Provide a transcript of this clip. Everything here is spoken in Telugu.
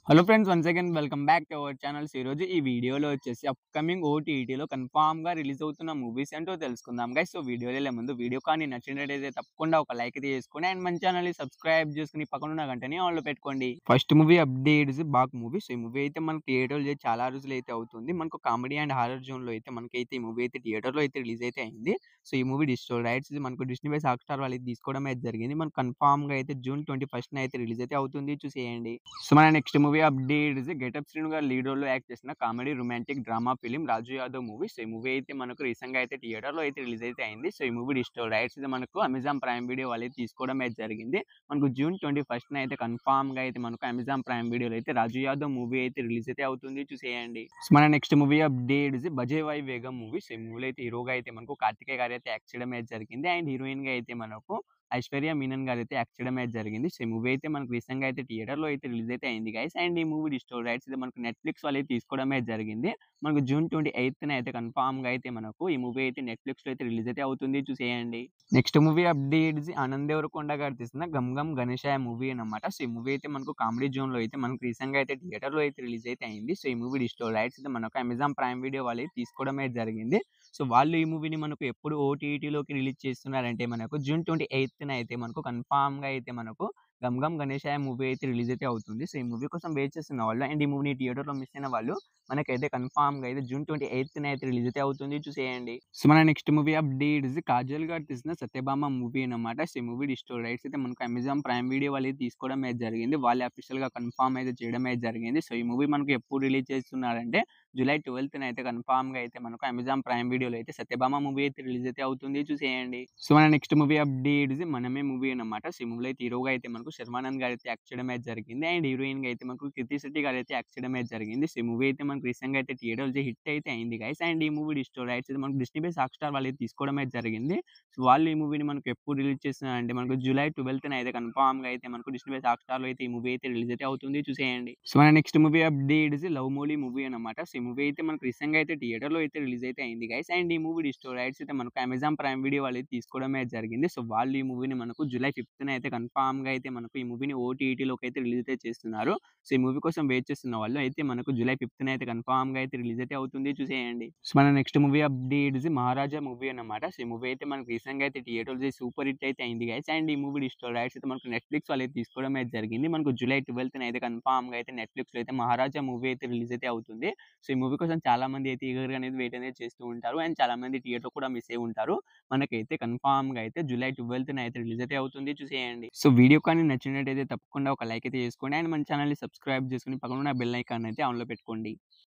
hello friends once again welcome back to our channels ఈరోజు ఈ వీడియోలో వచ్చేసి అప్కమింగ్ ఓటీటీలో కన్ఫామ్గా రిలీజ్ అవుతున్న మూవీస్ ఏంటో తెలుసుకుందాం గైస్ సో వీడియోలో వెళ్ళే ముందు వీడియో కానీ నచ్చినట్టయితే తప్పకుండా ఒక లైక్ అయితే చేసుకోండి అండ్ మన ఛానల్ని సబ్స్క్రైబ్ చేసుకుని పక్కన ఉన్న గంటని ఆన్లో పెట్టుకోండి ఫస్ట్ మూవీ అప్డేట్స్ బాగ్ మూవీ సో ఈ మూవీ అయితే మనకి థియేటర్లో చేసి చాలా రోజులు అయితే అవుతుంది మనకు కామెడీ అండ్ హారర్ జోన్లో అయితే మనకైతే ఈ మూవీ అయితే థియేటర్లో అయితే రిలీజ్ అయితే అయింది సో ఈ మూవీ డిజిటల్ రైట్స్ మనకు డిస్నీ బై హాట్ స్టార్ వాళ్ళు తీసుకోవడం అయితే జరిగింది మనకు కన్ఫామ్ గా అయితే జూన్ ట్వంటీ ఫస్ట్ అయితే రిలీజ్ అయితే అవుతుంది చూసేయండి సో మన next movie updates getup Srinu గారు లీడ్ రోల్ లో యాక్ట్ చేసిన comedy romantic drama film Raju Yadav movie so ఈ మూవీ అయితే మనకు రీసెంట్ గా అయితే థియేటర్ లో అయితే రిలీజ్ అయితే అయింది సో ఈ మూవీ డిజిటల్ రైట్స్ అయితే మనకు అమెజాన్ ప్రైమ్ వీడియో వాళ్ళు అయితే తీసుకోవడం అయితే జరిగింది మనకు జూన్ ట్వంటీ ఫస్ట్ అయితే కన్ఫామ్ గా అయితే మనకు అమెజాన్ ప్రైమ్ వీడియోలో అయితే రాజు యాదవ్ మూవీ అయితే రిలీజ్ అయితే అవుతుంది చూసేయండి సో మన next movie updates Bhaje Vayu Vegam movie so ఈ మూవీలో అయితే హీరోగా అయితే మనకు కార్తికేయ గారు అయితే యాక్ట్ చేయడం అయితే జరిగింది అండ్ హీరోయిన్ గా అయితే మనకు ఐశ్వర్య మీనన్ గారు అయితే యాక్ట్ చేయడం అయితే జరిగింది సో ఈ మూవీ అయితే మనకు రీసెంట్ గా అయితే థియేటర్ లో అయితే రిలీజ్ అయితే అయింది గైస్ అండ్ ఈ మూవీ డిజిటల్ రైట్స్ అయితే మనకు నెట్ఫ్లిక్స్ వాళ్ళు అయితే తీసుకోవడం అయితే జరిగింది మనకు జూన్ ట్వంటీ ఎయిత్ అయితే కన్ఫామ్ గా అయితే మనకు ఈ మూవీ అయితే నెట్ఫ్లిక్స్ లో అయితే రిలీజ్ అయితే అవుతుంది చూసేయండి next movie updates Anand Deverakonda గారు తీసిన గమ్ గమ్ గణేశాయ మూవీ అనమాట సో ఈ మూవీ అయితే మనకు కామెడీ జోన్ లో అయితే మనకు రీసెంట్ గా అయితే థియేటర్ లో అయితే రిలీజ్ అయితే అయింది సో ఈ మూవీ డిజిటల్ రైట్స్ అయితే మనకు అమెజాన్ ప్రైమ్ వీడియో వాళ్ళు అయితే తీసుకోవడం అయితే జరిగింది సో వాళ్ళు ఈ మూవీని మనకు ఎప్పుడు ఓటీటీలోకి రిలీజ్ చేస్తున్నారంటే మనకు జూన్ ట్వంటీ ఎయిత్ అయితే మనకు కన్ఫామ్ గా అయితే మనకు గమ్ గమ్ గణేశాయ మూవీ అయితే రిలీజ్ అయితే అవుతుంది సో ఈ మూవీ కోసం వెయిట్ చేస్తున్న వాళ్ళు అండ్ ఈ మూవీని థియేటర్ లో మిస్ అయిన వాళ్ళు మనకైతే కన్ఫామ్ గా అయితే జూన్ ట్వంటీ ఎయిత్ అయితే రిలీజ్ అయితే అవుతుంది చూసేయండి సో మన నెక్స్ట్ మూవీ అప్డేట్స్ కాజల్ గారు తీసిన సత్యభామ మూవీ అనమాట సో ఈ మూవీ డిజిటల్ రైట్స్ అయితే మనకు అమెజాన్ ప్రైమ్ వీడియో వాళ్ళు తీసుకోవడం అయితే జరిగింది వాళ్ళు అఫీషియల్ గా కన్ఫామ్ అయితే చేయడం అయితే జరిగింది సో ఈ మూవీ మనకు ఎప్పుడు రిలీజ్ చేస్తున్నారంటే జూలై ట్వెల్త్ అయితే కన్ఫామ్ గా అయితే మనకు అమెజాన్ ప్రైమ్ వీడియోలో అయితే సత్యభామ మూవీ అయితే రిలీజ్ అయితే అవుతుంది చూసేయండి సో మన next movie updates Manamey movie అనమాట సో ఈ మూవీలో అయితే హీరోగా అయితే మనకు శర్మానంద్ గారు అయితే యాక్ట్ చేయడం అయితే జరిగింది అండ్ హీరోయిన్ గా అయితే మనకు కీర్తి శెట్టి గారు అయితే యాక్ట్ చేయడం అయితే జరిగింది సో ఈ మూవీ అయితే మనకు రీసెంట్ గా అయితే థియేటర్ హిట్ అయితే అయింది గైస్ అండ్ ఈ మూవీ డిజిటల్ రైట్స్ అయితే మనకు డిస్నీ బై హాట్ స్టార్ వాళ్ళు అయితే తీసుకోవడం అయితే జరిగింది సో వాళ్ళు ఈ మూవీని మనకు ఎప్పుడు రిలీజ్ చేస్తున్నారంటే మనకు జూలై ట్వెల్త్ అయితే కన్ఫామ్ గా అయితే మనకు డిస్నీ బై హాట్ స్టార్ లో అయితే ఈ మూవీ అయితే రిలీజ్ అయితే అవుతుంది చూసేయండి సో మన next movie updates love Mouli movie అనమాట సో ఈ మూవీ అయితే మనకు రీసెంట్ గా అయితే థియేటర్ లో అయితే రిలీజ్ అయితే అయింది గైస్ అండ్ ఈ మూవీ డిజిటల్ రైట్స్ అయితే మనకు అమెజాన్ ప్రైమ్ వీడియో వాళ్ళు అయితే తీసుకోవడం అయితే జరిగింది సో వాళ్ళు ఈ మూవీని మనకు జూలై ఫిఫ్త్ అయితే కన్ఫామ్ గా అయితే మనకు ఈ మూవీని ఓటీటీలోకి అయితే రిలీజ్ అయితే చేస్తున్నారు సో ఈ మూవీ కోసం వెయిట్ చేస్తున్న వాళ్ళు అయితే మనకు జూలై ఫిఫ్త్ అయితే కన్ఫామ్ గా అయితే రిలీజ్ అయితే అవుతుంది చూసేయండి సో మన next movie updates Maharaja movie అనమాట సో ఈ మూవీ అయితే మనకు రీసెంట్ గా అయితే థియేటర్ లో సూపర్ హిట్ అయితే అయింది గైస్ అండ్ ఈ మూవీ డిజిటల్ రైట్స్ అయితే మనకు నెట్ఫ్లిక్స్ వాళ్ళు అయితే తీసుకోవడం అయితే జరిగింది మనకు జూలై ట్వెల్త్ అయితే కన్ఫామ్ గా అయితే నెట్ఫ్లిక్స్ లో అయితే మహారాజా మూవీ అయితే రిలీజ్ అయితే అవుతుంది సో ఈ మూవీ కోసం చాలా మంది అయితే ఈగర్ అనేది వెయిట్ అనేది చేస్తూ ఉంటారు అండ్ చాలా మంది థియేటర్ కూడా మిస్ అయి ఉంటారు మనకైతే కన్ఫామ్ గా అయితే జూలై ట్వెల్త్ అయితే రిలీజ్ అయితే అవుతుంది చూసేయండి సో వీడియో కానీ నచ్చినట్టయితే తప్పకుండా ఒక లైక్ అయితే చేసుకోండి అండ్ మన ఛానల్ ని సబ్స్క్రైబ్ చేసుకుని పక్కన ఉన్న బెల్ ఐకాన్ అయితే ఆన్ లో పెట్టుకోండి